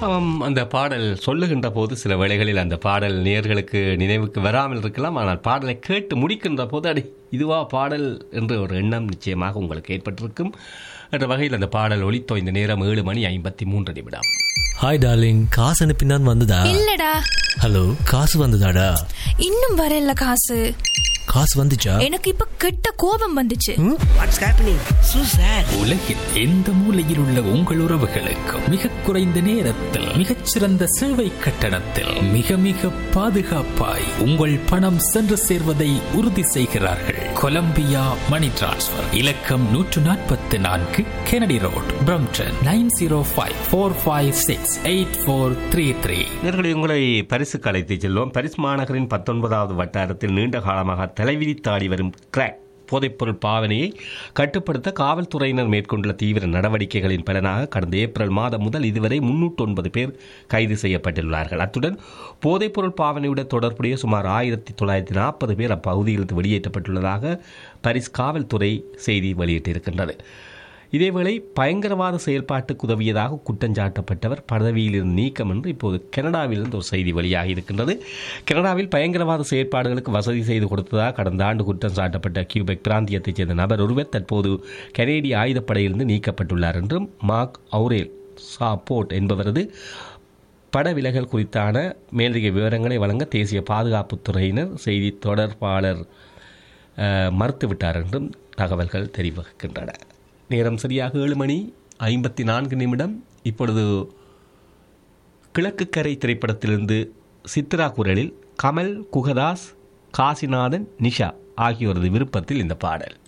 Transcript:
ஆம், அந்த பாடல் சொல்லுகின்ற போது சில வேளைகளில் அந்த பாடல் நேர்களுக்கு நினைவுக்கு வராமல் இருக்கலாம் ஆனால் பாடலை கேட்டு முடிக்கின்ற போது அடி இதுவா பாடல் என்ற ஒரு எண்ணம் நிச்சயமாக உங்களுக்கு ஏற்பட்டிருக்கும் என்ற வகையில் அந்த பாடல் ஒலித்தோ இந்த நேரம் ஏழு மணி ஐம்பத்தி மூன்று நிமிடம் ஹாய் டார்லிங் காசு அனுப்பினான் வந்ததா இல்லடா ஹலோ காசு வந்ததாடா இன்னும் வரல காசு காசு வந்துச்சா எனக்கு இப்ப கெட்ட கோபம் வந்துச்சு வாட்ஸ் ஹேப்பனிங் சூ சார் உலகில் எந்த மூலையில் உள்ள உங்கள் உறவுகளுக்கு மிக குறைந்த நேரத்தில் மிகச்சிறந்த சேவை கட்டணத்தில் மிக மிக பாதுகாப்பாய் உங்கள் பணம் சென்று சேர்வதை உறுதி செய்கிறார்கள் கொலம்பியா மணி டிரான்ஸ்ஃபர் இலக்கம் நூற்று நாற்பத்தி நான்கு Kennedy road Brampton nine zero five four five six eight four three three நேர்களை உங்களை பரிசுக்கு அழைத்துச் செல்வோம் பரிசு மாநகரின் பத்தொன்பதாவது வட்டாரத்தில் நீண்ட காலமாக தலைவிரித்தாடி வரும் கிராக் போதைப்பொருள் பாவனையை கட்டுப்படுத்த காவல்துறையினர் மேற்கொண்டுள்ள தீவிர நடவடிக்கைகளின் பலனாக கடந்த ஏப்ரல் மாதம் முதல் இதுவரை முன்னூற்று ஒன்பது பேர் கைது செய்யப்பட்டுள்ளார்கள் அத்துடன் போதைப்பொருள் பாவனையுடன் தொடர்புடைய சுமார் ஆயிரத்தி தொள்ளாயிரத்தி நாற்பது பேர் அப்பகுதியிலிருந்து வெளியேற்றப்பட்டுள்ளதாக பரிஸ் காவல்துறை செய்தி வெளியிட்டிருக்கின்றது இதேவேளை பயங்கரவாத செயல்பாட்டுக்கு உதவியதாக குற்றஞ்சாட்டப்பட்டவர் பதவியிலிருந்து நீக்கம் என்று இப்போது கனடாவிலிருந்து ஒரு செய்தி வெளியாகி இருக்கின்றது கனடாவில் பயங்கரவாத செயற்பாடுகளுக்கு வசதி செய்து கொடுத்ததாக கடந்த ஆண்டு குற்றம் சாட்டப்பட்ட கியூபெக் பிராந்தியத்தைச் சேர்ந்த நபர் ஒருவர் தற்போது கனேடிய ஆயுதப்படையிலிருந்து நீக்கப்பட்டுள்ளார் என்றும் மார்க் அவுரேல் சாப்போர்ட் என்பவரது பட விலகல் குறித்தான மேலதிக விவரங்களை வழங்க தேசிய பாதுகாப்புத் துறையினர் செய்தி தொடர்பாளர் அஹ், மறுத்துவிட்டார் என்றும் தகவல்கள் தெரிவிக்கின்றன நேரம் சரியாக ஏழு மணி ஐம்பத்தி நான்கு நிமிடம் இப்பொழுது கிழக்கு கரை திரைப்படத்திலிருந்து சித்ரா குரலில் கமல் குகதாஸ் காசிநாதன் நிஷா ஆகியோரது விருப்பத்தில் இந்த பாடல்